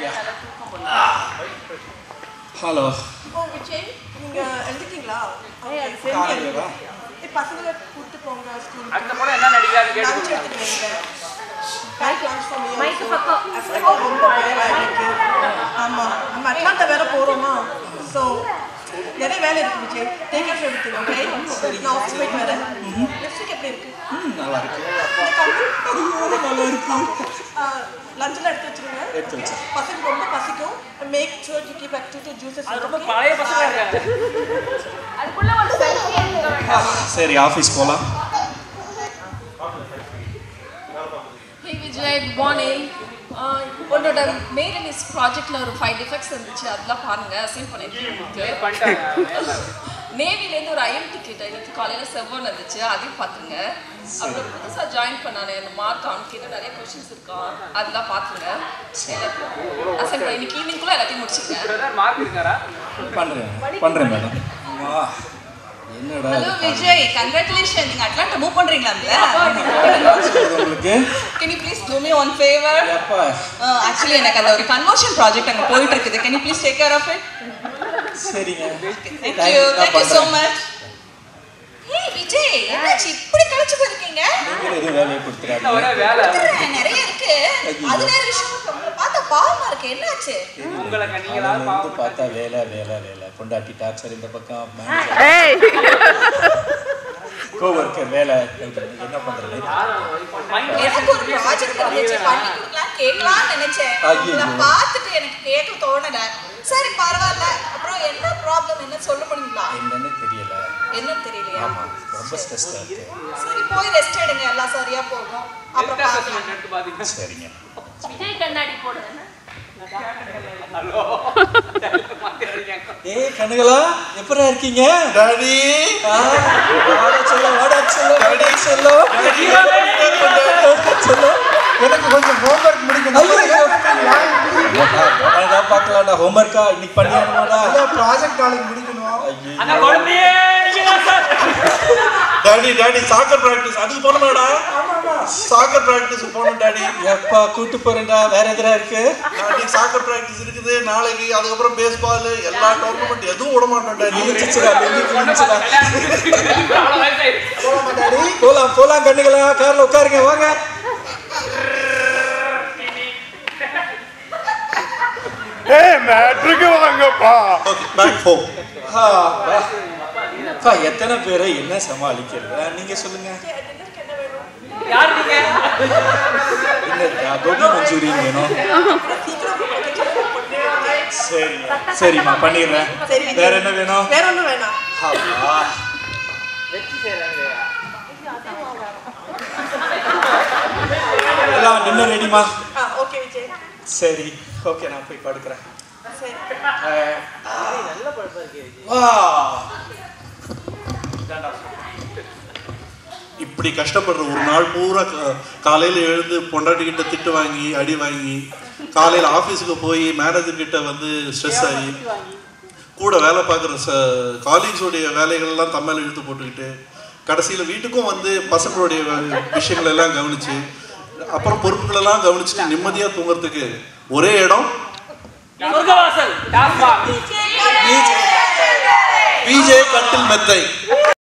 Hello ஓ விஜய் நீங்க எழுதிட்டீங்களா காலையிலவா? பசங்களை கூட்டு போங்க ஸ்கூல் அடுத்த படம் என்ன நடிக்கிறாரு லஞ்ச் கேட்டு எடுத்துட்டு மைக் லான்ச் பண்ணி ரொம்ப வேலை இருக்கு ஆமா நம்ம அட்லாண்டா வேற போறோமா ஸோ நிறைய வேலை இருக்கு விஜய் டேக் கேர் எடுத்துங்க ஓகே நான் ஆஃபீஸ் போயிட்டு வரேன் லிப்ஸ்டிக் எப்படி இருக்கு ம் நல்லா இருக்கு இந்த கம்பெனி நல்லா இருக்கு லஞ்செல்லாம் எடுத்து வச்சிருங்க எடுத்து வச்சேன். பசங்க ரொம்ப பசிக்கும் make sure to keep activity juices அது ரொம்ப பழைய பசங்க இருக்காங்க அதுக்குள்ள ஒரு செல்ஃபி எடுக்க வேண்டாம் சரி ஆஃபீஸ் போகலாம் ஹே விஜய் குட் மார்னிங் உன்னோட மெயின்டெனன்ஸ் ப்ராஜெக்ட்ல ஒரு ஃபைவ் டிஃபெக்ட்ஸ் இருந்துச்சு அதெல்லாம் பாருங்க அசைன் பண்ணிருக்கேன் பண்ணிட்டாங்க நேவிலேருந்து ஒரு ஐஎம் டிக்கெட் இன்னைக்கு காலையில் செவ்வன் இருந்துச்சு அதையும் பார்த்துங்க அப்புறம் புதுசாக ஜாயின் பண்ணானே அந்த மார்க் அவனுக்கு இன்னும் நிறைய கொஷின்ஸ் இருக்கான் அதெல்லாம் பார்த்துங்க அசைன் பண்ணி இன்னைக்கு ஈவினிங்குள்ளே எல்லாத்தையும் முடிச்சுக்கேன் பிரதர் மார்க் இருக்காரா பண்ணுறேன் பண்ணுறேன் மேடம் வா என்னடா ஹலோ இது விஜய் கங்க்ராச்சுலேஷன் நீங்க அட்லாண்டா மூவ் பண்றீங்களாம்ல சொல்றது உங்களுக்கு can you please do me one favour எப்பா ஆக்சுவலி எனக்கு அந்த ஒரு கன்வர்ஷன் ப்ராஜெக்ட் அங்க போயிட்டு இருக்குது can you please take care of it சரிங்க தேங்க் Thank- யூ நான் தேங்க் யூ so பண்றேன். மச் ஹே விஜய் என்னாச்சு இப்படி கழிச்சு போயிருக்கீங்க நீங்களும் எதுவும் வேலையை வீட்டுல கொடுத்துறாங்க ஒரே வேலை நிறைய இருக்கு அது வேற விஷயம் உங்களை பார்த்தா பாவமா இருக்கு என்னாச்சு உங்களுக்கு நீங்களா வந்து பாவம் பார்த்தா வேலை வேலை வேலை பொண்டாட்டி டார்ச்சர் இந்த பக்கம் கோவர்க்கர் வேலை என்ன பண்றது மைண்ட் எனக்கு ஒரு ப்ராஜெக்ட் இருந்துச்சு பண்ணி கொடுக்கலாம் கேட்கலாம்னு நினைச்சேன் ஐயையோ. நான் பார்த்துட்டு எனக்கு கேட்க தோணல சரி பரவாயில்ல அப்புறம் என்ன ப்ராப்ளம் என்ன சொல்ல முடியுங்களா என்னன்னு தெரியல என்னன்னு தெரியலையா ஆமா ரொம்ப ஸ்ட்ரெஸ்ஸாக இருக்கு சரி போய் ரெஸ்ட் எடுங்க எல்லாம் சரியா போகும் அப்புறம் பார்க்கலாம் எடுத்து பாத்தீங்க சரிங்க விஜய் கண்ணாடி போடு ஹலோ மாத்திடுறீங்க ஏய் கண்ணுகளா எப்படா இருக்கீங்க டாடி ஆ, வாடா செல்லம், வாடா செல்லம், வாடா செல்லம். செல்லம். எனக்கு கொஞ்சம் ஹோம்ஒர்க் முடிக்கணும் ஐயோ, வாடா, பார்க்கலாம்டா ஹோம்ஒர்க்கா இன்னைக்கு பண்ணியானுமாடா ப்ராஜெக்ட் நாளைக்கு முடிக்கணும் ஐயோ அந்த குழந்தையே நீங்க தான் sir daddy daddy soccer practice அதுக்கு போகணுமாடா சாக்கர் பிராக்டிஸ் போகணும் டாடி எப்பா கூட்டு போறேன்டா வேற எதுனா இருக்கு டாடி சாக்கர் பிராக்டிஸ் இருக்குது நாளைக்கு அதுக்கப்புறம் பேஸ்பால் எல்லா டோர்னமெண்ட் எதுவும் விட மாட்டோம் டாடி கிழிச்சிச்சுடா நெஞ்சு கிழிச்சிச்சுடா அவ்வளவு வயசாயிடுச்சு போலாமா டாடி போலாம் போலாம் கண்ணுகளா கார்ல உட்காருங்க வாங்க ஏய் மேட்ருக்கு வாங்கப்பா ஓகே பேக் ஹோம் ஆ, வா. அப்பா எத்தனை பேரை என்ன சமாளிக்கிறது ஆ, நீங்க சொல்லுங்க யார் நீங்க இல்ல கோபி மஞ்சூரியன் வேணும் சரி சரிம்மா பண்ணிடுறேன் சரி, விஜய். வேற என்ன வேணும் வேற ஒன்றும் வேணாம் அப்பா. வெற்றி செய்யறாங்க எல்லாம் டின்னர் ரெடிமா ஆ ஓகே விஜய் சரி ஓகே நான் போய் படுக்கிறேன் சரி வா இப்படி கஷ்டப்படுற ஒரு நாள் பூரா கா- காலையில எழுந்து பொண்டாட்டி கிட்ட திட்டு வாங்கி அடி வாங்கி காலையில ஆபீஸுக்கு போய் மேனேஜர் கிட்ட வந்து ஸ்ட்ரெஸ் ஆகி கூட வேலை பார்க்குற ச காலீக்ஸோடைய வேலைகள்லாம் தம்மையில் இழுத்து போட்டுக்கிட்டு கடைசியில் வீட்டுக்கும் வந்து பசங்களுடைய வே- விஷயங்கள் எல்லாம் கவனிச்சு அப்புறம் பொறுப்புகளெல்லாம் கவனிச்சுட்டு நிம்மதியாக தூங்குறதுக்கு ஒரே இடம் சொர்க்கவாசல் டாஸ்மாக் பிஜே கட்டில் மெத்தை